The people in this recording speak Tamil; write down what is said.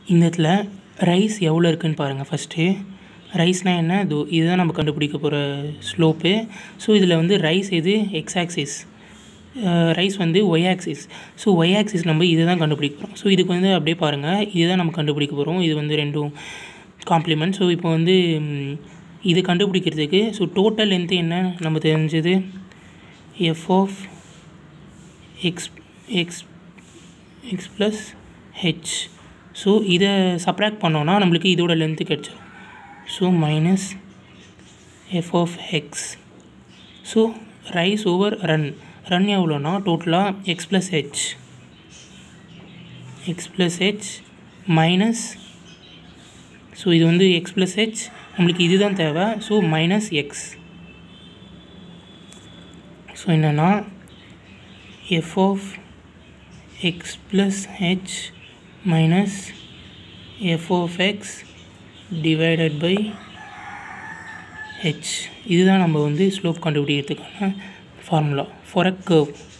இந்த இடத்துல ரைஸ் எவ்வளோ இருக்குன்னு பாருங்கள் ஃபஸ்ட்டு ரைஸ்னால் என்ன இதோ இதுதான் நம்ம கண்டுபிடிக்க போகிற ஸ்லோப்பு ஸோ இதில் வந்து ரைஸ் எது எக்ஸ் ஆக்சிஸ் ரைஸ் வந்து Y axis so Y axis நம்ம இதை தான் கண்டுபிடிக்க போகிறோம் ஸோ இதுக்கு வந்து அப்படியே பாருங்கள் இதுதான் நம்ம கண்டுபிடிக்க போகிறோம் இது வந்து ரெண்டும் காம்ப்ளிமெண்ட் ஸோ இப்போ வந்து ம், இது கண்டுபிடிக்கிறதுக்கு ஸோ டோட்டல் லென்த்து என்ன நம்ம தெரிஞ்சது F of X X X plus H so இதை சப்ராக்ட் பண்ணோன்னா நம்மளுக்கு இதோட லென்த்து கிடச்சிரும் so minus F of X so rise over run run எவ்வளோனா டோட்டலாக X plus H X plus H minus so இது வந்து எக்ஸ் ப்ளஸ் ஹெச் நம்மளுக்கு இதுதான் தேவை ஸோ மைனஸ் எக்ஸ் ஸோ என்னென்னா F of X plus H minus F of X divided by H இதுதான் நம்ம வந்து ஸ்லோப் கண்டுபிடிக்கிறதுக்கான ஃபார்முலா ஃபார் அ கர்வ்